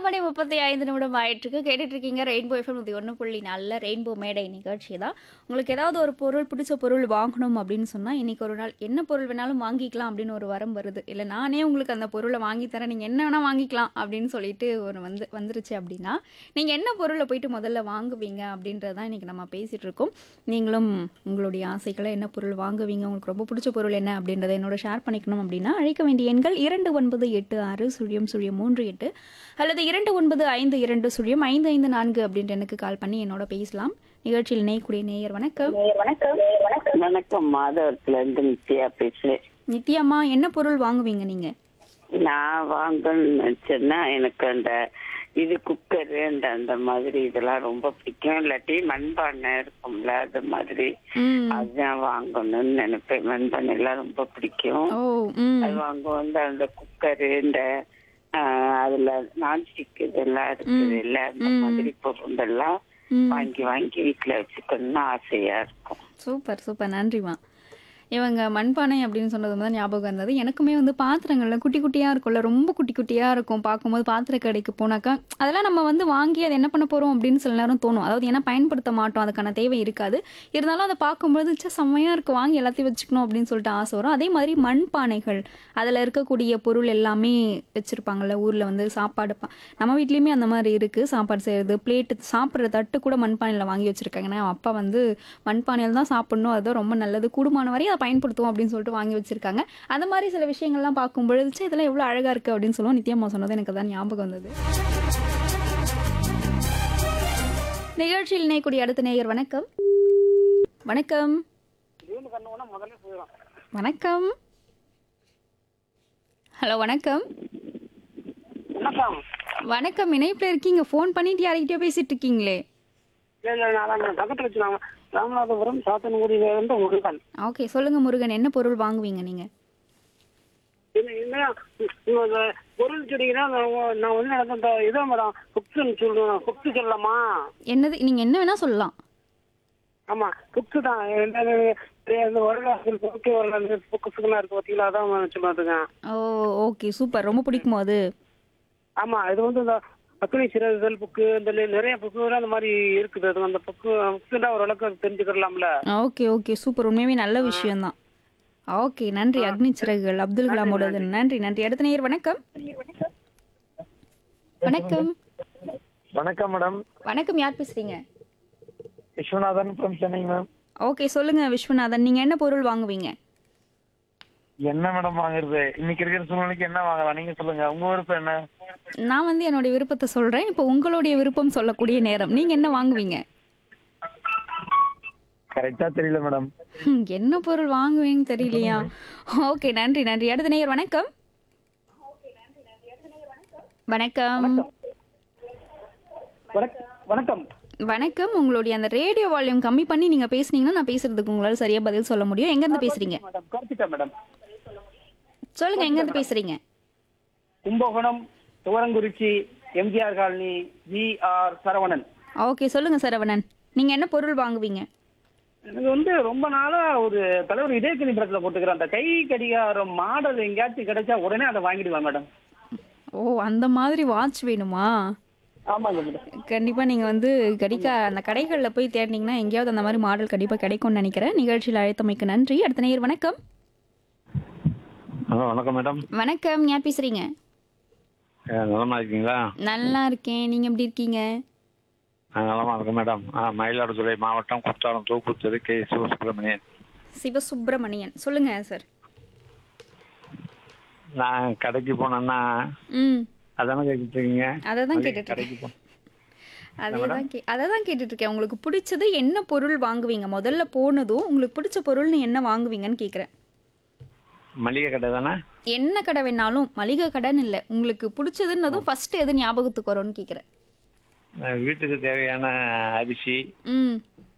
மணி முப்பத்தி ஐந்து நிமிடம் ஆயிட்டிருக்கு கேட்டுட்டு இருக்கீங்க ரெயின்போ எஃப்எம் நூற்றி ஒன்று புள்ளி நல்ல ரெயின்போ மேடை நிகழ்ச்சி தான் உங்களுக்கு ஏதாவது ஒரு பொருள் பிடிச்ச பொருள் வாங்கணும் அப்படின்னு சொன்னால் இன்னைக்கு ஒரு நாள் என்ன பொருள் வேணாலும் வாங்கிக்கலாம் அப்படின்னு ஒரு வரம் வருது இல்லை நானே உங்களுக்கு அந்த பொருளை வாங்கி தரேன் நீங்கள் என்ன வேணால் வாங்கிக்கலாம் அப்படின்னு சொல்லிட்டு ஒரு வந்து வந்துருச்சு அப்படின்னா நீங்கள் என்ன பொருளை போயிட்டு முதல்ல வாங்குவீங்க அப்படின்றது தான் இன்றைக்கி நம்ம பேசிகிட்டு இருக்கோம் நீங்களும் உங்களுடைய ஆசைகளை என்ன பொருள் வாங்குவீங்க உங்களுக்கு ரொம்ப பிடிச்ச பொருள் என்ன அப்படின்றத என்னோட ஷேர் பண்ணிக்கணும் அப்படின்னா அழைக்க வேண்டிய எண்கள் இரண்டு ஒன்பது எட்டு ஆறு சுழியம் சுழியம் மூன்று எட்டு அல்லது இரண்டு ஒன்பது ஐந்து இரண்டு சுழியம் ஐந்து ஐந்து நான்கு அப்படின்ற எனக்கு கால் பண்ணி என்னோட பேசலாம் நிகழ்ச்சியில் இணையக்கூடிய நேயர் வணக்கம் வணக்கம் மாதவரத்துல இருந்து நித்யா பேசுறேன் நித்யாம்மா என்ன பொருள் வாங்குவீங்க நீங்க நான் வாங்கணும்னு நினைச்சேன்னா எனக்கு அந்த இது குக்கரு அந்த அந்த மாதிரி இதெல்லாம் ரொம்ப பிடிக்கும் இல்லாட்டி மண்பானை இருக்கும்ல அது மாதிரி ம் அதுதான் வாங்கணும்னு நினைப்பேன் மண்பானை எல்லாம் ரொம்ப பிடிக்கும் ஓ ம் அது வாங்குவோம் இந்த அந்த குக்கரு இந்த ஆஹ், அதுல நான்ஸ்டிக் இதெல்லாம் இருக்குது இல்ல அந்த மாதிரி பொருளெல்லாம் ம் வாங்கி வாங்கி வீட்டுல வச்சுக்கணும்னு ஆசையா இருக்கும் சூப்பர் சூப்பர் நன்றிம்மா இவங்க மண்பானை அப்படின்னு சொன்னது தான் ஞாபகம் இருந்தது எனக்குமே வந்து பாத்திரங்கள்ல குட்டி குட்டியாக இருக்கும்ல ரொம்ப குட்டி குட்டியாக இருக்கும் பார்க்கும்போது பாத்திர கடைக்கு போனாக்கா அதெல்லாம் நம்ம வந்து வாங்கி அதை என்ன பண்ண போகிறோம் அப்படின்னு சில நேரம் தோணும் அதாவது ஏன்னா பயன்படுத்த மாட்டோம் அதுக்கான தேவை இருக்காது இருந்தாலும் அதை பார்க்கும்போது ச்சே செம்மையாக இருக்குது வாங்கி எல்லாத்தையும் வச்சுக்கணும் அப்படின்னு சொல்லிட்டு ஆசை வரும் அதே மாதிரி மண்பானைகள் அதில் இருக்கக்கூடிய பொருள் எல்லாமே வச்சுருப்பாங்கல்ல ஊரில் வந்து சாப்பாடு பா- நம்ம வீட்லேயுமே அந்த மாதிரி இருக்குது சாப்பாடு செய்கிறது பிளேட்டு சாப்பிட்ற தட்டு கூட மண்பானையில் வாங்கி வச்சுருக்காங்க ஏன்னா அப்பா வந்து மண்பானையில் தான் சாப்பிடணும் அதுதான் ரொம்ப நல்லது கூடுமான வரை அதை பயன்படுத்துவோம் அப்படின்னு சொல்லிட்டு வாங்கி வச்சுருக்காங்க அந்த மாதிரி சில விஷயங்கள்லாம் பார்க்கும் பொழுது ச்சே, இதெல்லாம் எவ்வளோ அழகாக இருக்குது அப்படின்னு சொல்லுவோம் நித்யம்மா சொன்னது எனக்கு தான் ஞாபகம் வந்தது நிகழ்ச்சியில் இணையக்கூடிய அடுத்த நேயர் வணக்கம் வணக்கம் வணக்கம் ஹலோ வணக்கம் வணக்கம் வணக்கம் இணைப்பில் இருக்கீங்க ஃபோன் பண்ணிட்டு யார்கிட்டயோ பேசிட்டு இருக்கீங்களே இல்ல, இல்ல, நான் அங்க பக்கத்துல வச்சுருவாங்க ராமநாதபுரம் சாத்தன்குடியில இருந்து முருகன் ஓகே சொல்லுங்க முருகன் என்ன பொருள் வாங்குவீங்க நீங்க என்ன என்ன நீங்க அந்த பொருள் சொன்னீங்கன்னா நான் நான் வந்து எனக்கு அந்த இதோ மேடம் புக்ஸ்ன்னு சொல்லுவேன் புக்ஸ் சொல்லலாமா என்னது நீங்க என்ன வேணா சொல்லலாம் ஆமா புக்ஸ் தான் என்னது இந்த வரலாறு புக்கு வரலாறு புக்ஸ்லாம் இருக்கு பார்த்தீங்களா அதான் சொல்லுவாதுங்க ஓ ஓகே சூப்பர் ரொம்ப பிடிக்குமோ அது ஆமா இது வந்து இந்த அக்னி சிறகுகள் புக்கு இந்த நி- நிறைய புக்கு அந்த மாதிரி இருக்குது அது அந்த புக்கு புக்ஸ் ஓரளவுக்கு தெரிஞ்சுக்கலாம்ல ஓகே ஓகே சூப்பர் உண்மையுமே நல்ல விஷயம்தான் ஓகே நன்றி அக்னி சிறகுகள் அப்துல் கலாமோடது நன்றி நன்றி அடுத்த நேயர் வணக்கம் வணக்கம் வணக்கம் மேடம் வணக்கம் யார் பேசுறீங்க Viswanathan from Chennai ma'am okay சொல்லுங்க விஸ்வநாதன் நீங்க என்ன பொருள் வாங்குவீங்க என்ன மேடம் வாங்குறது இன்னைக்கு இருக்கிற சூழ்நிலைக்கு என்ன வாங்கலாம் நீங்க சொல்லுங்க உங்க விருப்பம் என்ன நான் வந்து என்னுடைய விருப்பத்தை சொல்றேன் இப்போ உங்களுடைய விருப்பம் சொல்லக்கூடிய நேரம் நீங்க என்ன வாங்குவீங்க கரெக்டா தெரியல மேடம் ஹம், என்ன பொருள் வாங்குவீங்கன்னு தெரியலையா ஓகே நன்றி நன்றி அடுத்த நேயர் வணக்கம் வணக்கம் வணக்கம் வணக்கம் உங்களுடைய அந்த ரேடியோ வால்யூம் கம்மி பண்ணி நீங்க பேசுனீங்கன்னா நான் பேசுறதுக்கு உங்களால சரியா பதில் சொல்ல முடியும் எங்க இருந்து பேசுறீங்க மேடம் கார்த்திகா மேடம் சொல்லுங்க எங்க இருந்து பேசுறீங்க Kumbakonam Thuvarankurichi MGR colony G R Saravanan okay சொல்லுங்க சரவணன் நீங்க என்ன பொருள் வாங்குவீங்க எனக்கு வந்து ரொம்ப நாளா ஒரு தலைவர் இதயக்கணி படத்துல போட்டுக்கிறேன் அந்த கை கடிகாரம் மாடல் எங்கேயாச்சும் கிடைச்சா உடனே அதை வாங்கிடுவேன் மேடம் ஓ அந்த மாதிரி வாட்ச் வேணுமா ஆமாங்க மேடம் கண்டிப்பா நீங்க வந்து கடிக்க அந்த கடைகள்ல போய் தேடினீங்கன்னா எங்கேயாவது அந்த மாதிரி மாடல் கண்டிப்பா கிடைக்கும்னு நினைக்கிறேன் நிகழ்ச்சியில் அழைத்தமைக்கு நன்றி அடுத்த நேயர் வணக்கம் ஹலோ வணக்கம் மேடம் வணக்கம் யார் பேசுறீங்க நலமா இருக்கீங்களா நல்லா இருக்கேன் நீங்க எப்படி இருக்கீங்க நான் நலமா இருக்கேன் மேடம் ஆ மயிலாடுதுறை மாவட்டம் குற்றாலம் தூக்குத்தெரு கே சிவசுப்ரமணியன் சிவசுப்பிரமணியன் சொல்லுங்க சார் நான் கடைக்கு போனேன்னா ம் அதானே கேட்டுட்டு இருக்கீங்க அதை தான் மளிகை கேட்டுட்டு கடைக்கு போ அதே தான் கே அதை தான் கேட்டுட்டு இருக்கேன் உங்களுக்கு பிடிச்சது என்ன பொருள் வாங்குவீங்க முதல்ல போனதும் உங்களுக்கு பிடிச்ச பொருள்னு என்ன வாங்குவீங்கன்னு கேட்குறேன் மளிகை கடை தானே என்ன கடை வேணாலும் மளிகை கடைன்னு இல்லை உங்களுக்கு பிடிச்சதுன்னதும் ஃபர்ஸ்ட் எது ஞாபகத்துக்கு வரும்னு கேட்குறேன் நான் வீட்டுக்கு தேவையான அரிசி ம்